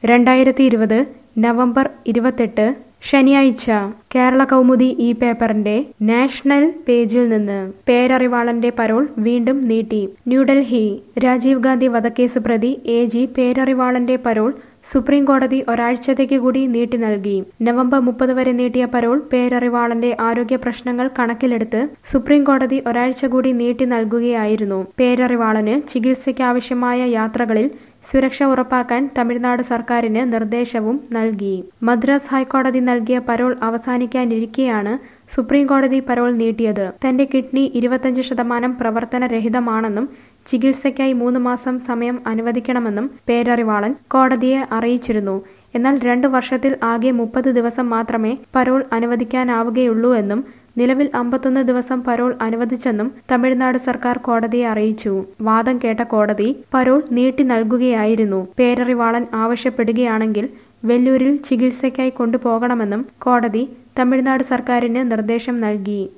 രണ്ടായിരത്തി ഇരുപത് നവംബർ ഇരുപത്തെട്ട് ശനിയാഴ്ച കേരള കൗമുദി ഈ പേപ്പറിന്റെ നാഷണൽ പേജിൽ നിന്ന് പേരറിവാളന്റെ പരോൾ വീണ്ടും നീട്ടി ന്യൂഡൽഹി രാജീവ് ഗാന്ധി വധക്കേസ് പ്രതി എ ജി പേരറിവാളന്റെ പരോൾ സുപ്രീം കോടതി ഒരാഴ്ചത്തേക്ക് കൂടി നീട്ടി നൽകി നവംബർ മുപ്പത് വരെ നീട്ടിയ പരോൾ പേരറിവാളന്റെ ആരോഗ്യ പ്രശ്നങ്ങൾ കണക്കിലെടുത്ത് സുപ്രീം കോടതി ഒരാഴ്ച കൂടി നീട്ടി നൽകുകയായിരുന്നു പേരറിവാളന് ചികിത്സയ്ക്കാവശ്യമായ യാത്രകളിൽ സുരക്ഷ ഉറപ്പാക്കാൻ തമിഴ്നാട് സർക്കാരിന് നിർദ്ദേശവും നൽകി മദ്രാസ് ഹൈക്കോടതി നൽകിയ പരോൾ അവസാനിക്കാനിരിക്കെയാണ് സുപ്രീം കോടതി പരോൾ നീട്ടിയത് തന്റെ കിഡ്നി ഇരുപത്തഞ്ച് ശതമാനം പ്രവർത്തനരഹിതമാണെന്നും ചികിത്സയ്ക്കായി മൂന്ന് മാസം സമയം അനുവദിക്കണമെന്നും പേരറിവാളൻ കോടതിയെ അറിയിച്ചിരുന്നു എന്നാൽ രണ്ടു വർഷത്തിൽ ആകെ മുപ്പത് ദിവസം മാത്രമേ പരോൾ അനുവദിക്കാനാവുകയുള്ളൂ എന്നും നിലവിൽ അമ്പത്തൊന്ന് ദിവസം പരോൾ അനുവദിച്ചെന്നും തമിഴ്നാട് സർക്കാർ കോടതിയെ അറിയിച്ചു വാദം കേട്ട കോടതി പരോൾ നീട്ടി നൽകുകയായിരുന്നു പേരറിവാളൻ ആവശ്യപ്പെടുകയാണെങ്കിൽ വെല്ലൂരിൽ ചികിത്സയ്ക്കായി കൊണ്ടുപോകണമെന്നും കോടതി തമിഴ്നാട് സർക്കാരിന് നിർദ്ദേശം നൽകി